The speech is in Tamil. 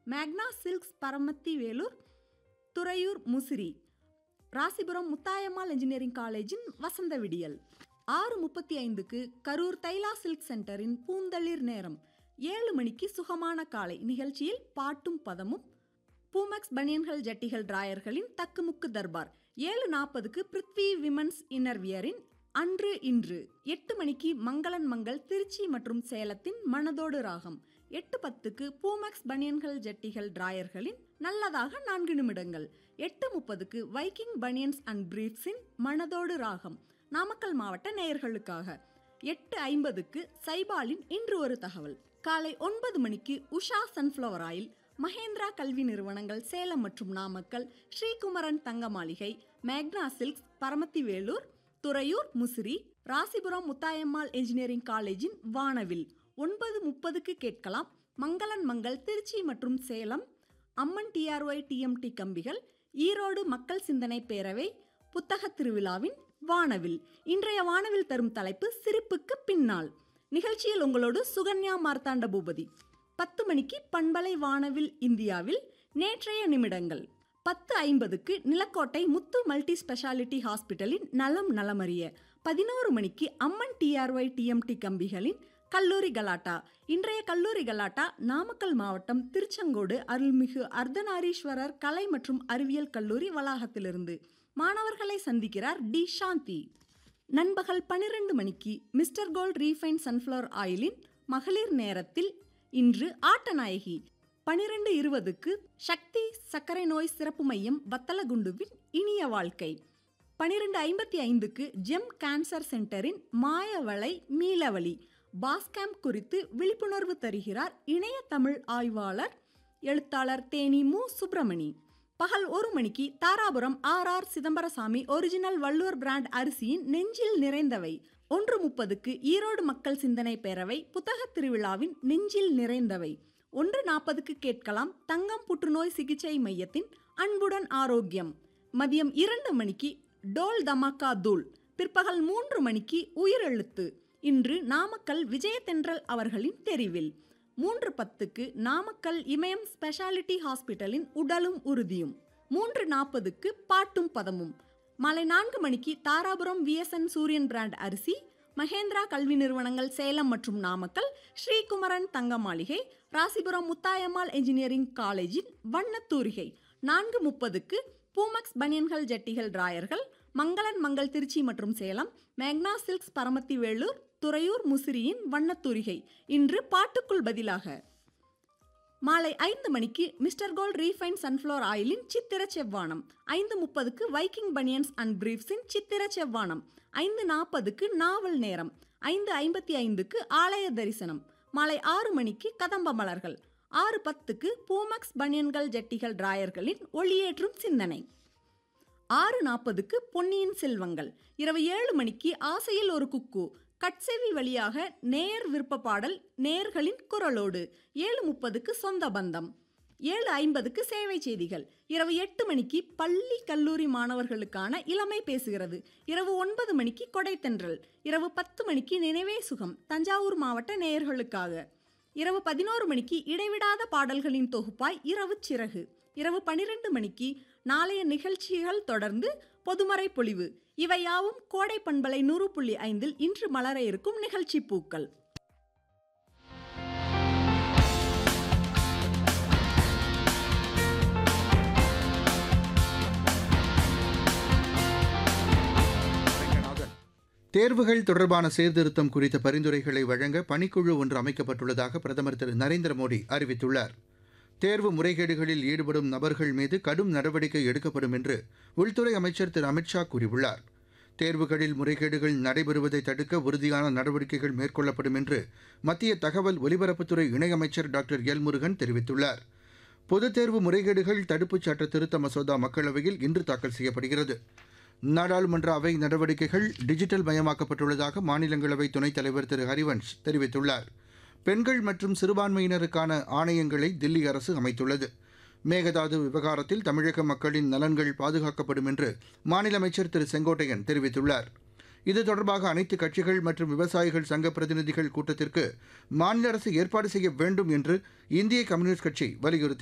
மேக்னா சில்க்ஸ் பரமத்தி வேலூர் துறையூர் முசிறி ராசிபுரம் முத்தாயம்மாள் இன்ஜினியரிங் காலேஜின் வசந்த விடியல் ஆறு முப்பத்தி ஐந்துக்கு கரூர் தைலா சில்க் சென்டரின் பூந்தளிர் நேரம் ஏழு மணிக்கு சுகமான காலை நிகழ்ச்சியில் பாட்டும் பதமும் பூமெக்ஸ் பனியன்கள் ஜட்டிகள் டிராயர்களின் தக்குமுக்கு தர்பார் ஏழு நாற்பதுக்கு பிருத்வி விமன்ஸ் இன்னர்வியரின் அன்று இன்று எட்டு மணிக்கு மங்களன் மங்கள் திருச்சி மற்றும் சேலத்தின் மனதோடு ராகம் எட்டு பத்துக்கு பூமெக்ஸ் பனியன்கள் ஜட்டிகள் டிராயர்களின் நல்லதாக நான்கு நிமிடங்கள் எட்டு முப்பதுக்கு வைக்கிங் பனியன்ஸ் அண்ட் பிரீஃப்ஸின் மனதோடு ராகம் நாமக்கல் மாவட்ட நேயர்களுக்காக எட்டு ஐம்பதுக்கு சைபாலின் இன்று ஒரு தகவல் காலை ஒன்பது மணிக்கு உஷா சன்ஃப்ளவர் ஆயில் மகேந்திரா கல்வி நிறுவனங்கள் சேலம் மற்றும் நாமக்கல் ஸ்ரீகுமரன் தங்க மாளிகை மேக்னா சில்க்ஸ் பரமத்தி வேலூர் துறையூர் முசிறி ராசிபுரம் முத்தாயம்மாள் என்ஜினியரிங் காலேஜின் வானவில் ஒன்பது முப்பதுக்கு கேட்கலாம் மங்களன் மங்கள் திருச்சி மற்றும் சேலம் அம்மன் டிஆர்ஒய் டிஎம்டி கம்பிகள் ஈரோடு மக்கள் சிந்தனை பேரவை புத்தக திருவிழாவின் வானவில் இன்றைய வானவில் தரும் தலைப்பு சிரிப்புக்கு பின்னால் நிகழ்ச்சியில் உங்களோடு சுகன்யா மார்த்தாண்ட பூபதி பத்து மணிக்கு பண்பலை வானவில் இந்தியாவில் நேற்றைய நிமிடங்கள் பத்து ஐம்பதுக்கு நிலக்கோட்டை முத்து மல்டி ஸ்பெஷாலிட்டி ஹாஸ்பிட்டலின் நலம் நலமறிய பதினோரு மணிக்கு அம்மன் டிஆர்ஒய் டிஎம்டி கம்பிகளின் கல்லூரி கலாட்டா இன்றைய கல்லூரி கலாட்டா நாமக்கல் மாவட்டம் திருச்செங்கோடு அருள்மிகு அர்த்தநாரீஸ்வரர் கலை மற்றும் அறிவியல் கல்லூரி வளாகத்திலிருந்து மாணவர்களை சந்திக்கிறார் டி சாந்தி நண்பகல் பனிரெண்டு மணிக்கு மிஸ்டர் கோல்ட் ரீஃபைன் சன்ஃப்ளவர் ஆயிலின் மகளிர் நேரத்தில் இன்று ஆட்டநாயகி பனிரெண்டு இருபதுக்கு சக்தி சர்க்கரை நோய் சிறப்பு மையம் வத்தலகுண்டுவின் இனிய வாழ்க்கை பனிரெண்டு ஐம்பத்தி ஐந்துக்கு ஜெம் கேன்சர் சென்டரின் மாயவளை மீளவழி பாஸ்கேம்ப் குறித்து விழிப்புணர்வு தருகிறார் இணைய தமிழ் ஆய்வாளர் எழுத்தாளர் தேனி மு சுப்பிரமணி பகல் ஒரு மணிக்கு Dharapuram R R Chidambarasamy original Valluvar brand அரிசியின் நெஞ்சில் நிறைந்தவை ஒன்று முப்பதுக்கு ஈரோடு மக்கள் சிந்தனை பேரவை புத்தக திருவிழாவின் நெஞ்சில் நிறைந்தவை ஒன்று நாற்பதுக்கு கேட்கலாம் தங்கம் புற்றுநோய் சிகிச்சை மையத்தின் அன்புடன் ஆரோக்கியம் மதியம் இரண்டு மணிக்கு டோல் தமாக்கா தூள் பிற்பகல் மூன்று மணிக்கு உயிரெழுத்து இன்று நாமக்கல் விஜயதென்றல் அவர்களின் தெரிவில் மூன்று பத்துக்கு நாமக்கல் இமயம் ஸ்பெஷாலிட்டி ஹாஸ்பிட்டலின் உடலும் உறுதியும் மூன்று நாற்பதுக்கு பாட்டும் பதமும் மாலை நான்கு மணிக்கு தாராபுரம் விஎஸ்என் சூரியன் பிராண்ட் அரிசி மகேந்திரா கல்வி நிறுவனங்கள் சேலம் மற்றும் நாமக்கல் ஸ்ரீகுமரன் தங்க மாளிகை ராசிபுரம் முத்தாயம்மாள் என்ஜினியரிங் காலேஜின் வண்ணத்தூரிகை நான்கு முப்பதுக்கு பூமக்ஸ் பனியன்கள் ஜட்டிகள் டிராயர்கள் மங்களன் மங்கள் திருச்சி மற்றும் சேலம் மேக்னா சில்க்ஸ் பரமத்தி வேலூர் துறையூர் முசிறியின் வண்ணத்தூரிகை இன்று பாட்டுக்குள் பதிலாக மாலை ஐந்து மணிக்கு மிஸ்டர் கோல்ட் ரீஃபைன் சன்ஃப்ளவர் ஆயிலின் சித்திர செவ்வானம் ஐந்து முப்பதுக்கு வைக்கிங் பனியன்ஸ் அண்ட் பிரீஃப்ஸின் சித்திர செவ்வானம் ஐந்து நாற்பதுக்கு நாவல் நேரம் ஐந்து ஐம்பத்தி ஐந்துக்கு ஆலய தரிசனம் மாலை ஆறு மணிக்கு கதம்ப மலர்கள் ஆறு பத்துக்கு பூமக்ஸ் பனியன்கள் ஜட்டிகள் டிராயர்களின் ஒளியேற்றும் சிந்தனை ஆறு நாற்பதுக்கு பொன்னியின் செல்வங்கள் இரவு ஏழு மணிக்கு ஆசையில் ஒரு குக்கு கட்செவி வழியாக நேர் விருப்ப பாடல் நேர்களின் குரலோடு ஏழு முப்பதுக்கு சொந்த பந்தம் ஏழு ஐம்பதுக்கு சேவை செய்திகள் இரவு எட்டு மணிக்கு பள்ளி கல்லூரி மாணவர்களுக்கான இளமை பேசுகிறது இரவு ஒன்பது மணிக்கு கொடைத்தென்றல் இரவு பத்து மணிக்கு நினைவே சுகம் தஞ்சாவூர் மாவட்ட நேயர்களுக்காக இரவு பதினோரு மணிக்கு இடைவிடாத பாடல்களின் தொகுப்பாய் இரவு சிறகு இரவு பனிரெண்டு மணிக்கு நாளைய நிகழ்ச்சிகள் தொடர்ந்து பொதுமறை பொழிவு இவையாவும் கோடை பண்பலை நூறு புள்ளி ஐந்தில் இன்று மலர இருக்கும் நிகழ்ச்சி பூக்கள் தேர்வுகள் தொடர்பான சீர்திருத்தம் குறித்த பரிந்துரைகளை வழங்க பணிக்குழு ஒன்று அமைக்கப்பட்டுள்ளதாக பிரதமர் திரு நரேந்திர மோடி அறிவித்துள்ளார் தேர்வு முறைகேடுகளில் ஈடுபடும் நபர்கள் மீது கடும் நடவடிக்கை எடுக்கப்படும் என்று உள்துறை அமைச்சர் திரு அமித்ஷா கூறியுள்ளார் தேர்வுகளில் முறைகேடுகள் நடைபெறுவதை தடுக்க உறுதியான நடவடிக்கைகள் மேற்கொள்ளப்படும் என்று மத்திய தகவல் ஒலிபரப்புத்துறை இணையமைச்சர் டாக்டர் எல் முருகன் தெரிவித்துள்ளார் பொதுத் தேர்வு முறைகேடுகள் தடுப்புச் சட்ட திருத்த மசோதா மக்களவையில் இன்று தாக்கல் செய்யப்படுகிறது நாடாளுமன்ற அவை நடவடிக்கைகள் டிஜிட்டல் மயமாக்கப்பட்டுள்ளதாக மாநிலங்களவை துணைத் தலைவர் திரு ஹரிவன்ஷ் தெரிவித்துள்ளார் பெண்கள் மற்றும் சிறுபான்மையினருக்கான ஆணையங்களை தில்லி அரசு அமைத்துள்ளது மேகதாது விவகாரத்தில் தமிழக மக்களின் நலன்கள் பாதுகாக்கப்படும் என்று மாநில அமைச்சர் திரு செங்கோட்டையன் தெரிவித்துள்ளார் இது தொடர்பாக அனைத்து கட்சிகள் மற்றும் விவசாயிகள் சங்க பிரதிநிதிகள் கூட்டத்திற்கு மாநில அரசு ஏற்பாடு செய்ய வேண்டும் என்று இந்திய கம்யூனிஸ்ட் கட்சி வலியுறுத்தி